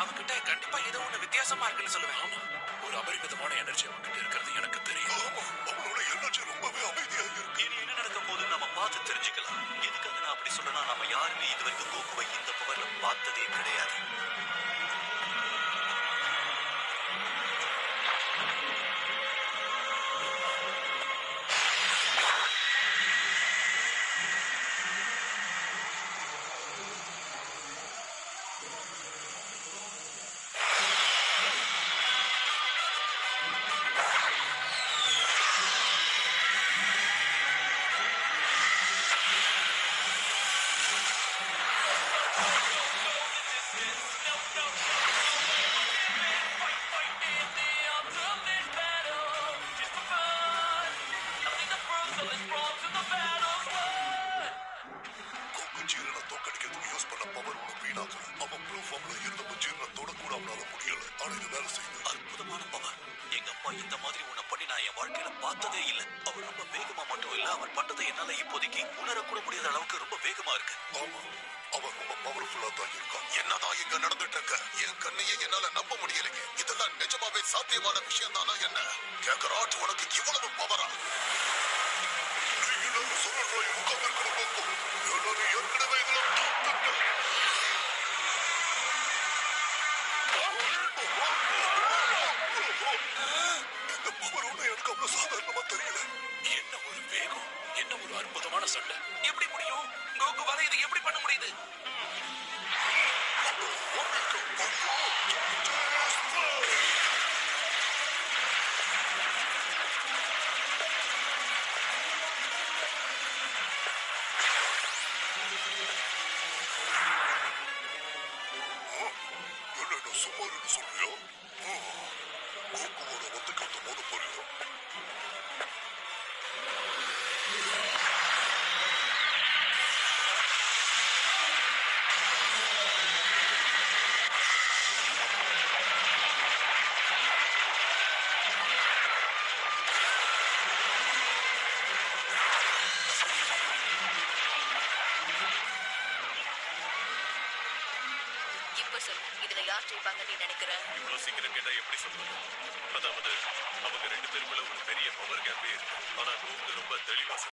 அவன்கிட்ட கண்டிப்பா ஏதோ ஒண்ணு வித்தியாசமா இருக்குன்னு சொல்லுவேன் ஆமா ஒரு அபரிமிதமான எனர்ஜி அவன்கிட்ட இருக்கிறது எனக்கு தெரியும் ஆமா அவனோட எனர்ஜி ரொம்பவே அமைதியா இருக்கு இனி என்ன நடக்க போகுதுன்னு நம்ம பார்த்து தெரிஞ்சுக்கலாம் எதுக்காக நான் அப்படி சொல்றேன்னா நம்ம யாருமே இது வரைக்கும் கோகுவை இந்த பவர்ல பார்த்ததே கிடையாது கொக்கு ஜீரனை தோக்கடிக்கிறதுக்கு யூஸ் பண்ண பவர் ஒண்ணு வீணாகல அவன் ப்ளூ ஃபார்ம்ல இருந்தப்ப ஜீரனை தொடக்கூட அவனால முடியல ஆனா இது வேலை செய்யுது அற்புதமான பவர் எங்க அப்பா இந்த மாதிரி உன்னை பண்ணி நான் என் வாழ்க்கையில பார்த்ததே இல்ல அவர் ரொம்ப வேகமா மட்டும் இல்ல அவர் பண்றதை என்னால இப்போதைக்கு உணரக்கூட முடியாத அளவுக்கு ரொம்ப வேகமா இருக்கு ஆமா அவன் ரொம்ப பவர்ஃபுல்லா தான் இருக்கான் என்னதான் இங்க நடந்துட்டு இருக்க என் கண்ணையே என்னால நம்ப முடியலைங்க இதெல்லாம் நிஜமாவே சாத்தியமான விஷயம் தானா என்ன கேக்கராட் உனக்கு இவ்வளவு பவரா எல்லாரும் சொல்றோம் உட்கார்ந்து இருக்கணும் எல்லாரும் ஏற்கனவே இதெல்லாம் தோத்துட்டேன். இந்த பவர் ஒண்ணு எனக்கு அவ்வளவு சாதாரணமா தெரியல என்ன ஒரு வேகம் என்ன ஒரு அற்புதமான சண்டை எப்படி முடியும் கோகுவால இது எப்படி பண்ண முடியுது என்ன சுமாருன்னு சொல்றியா கோகுவோட ஒத்துக்கிட்ட மோத போறியா இப்ப சொல்லு இதுல யார் ஜெயிப்பாங்க நீ நினைக்கிற இவ்வளவு சீக்கிரம் கேட்டா எப்படி சொல்றது அதாவது அவங்க ரெண்டு பேருக்குள்ள ஒரு பெரிய பவர் கேப்பே இருக்கு ஆனா கோகு ரொம்ப தெளிவா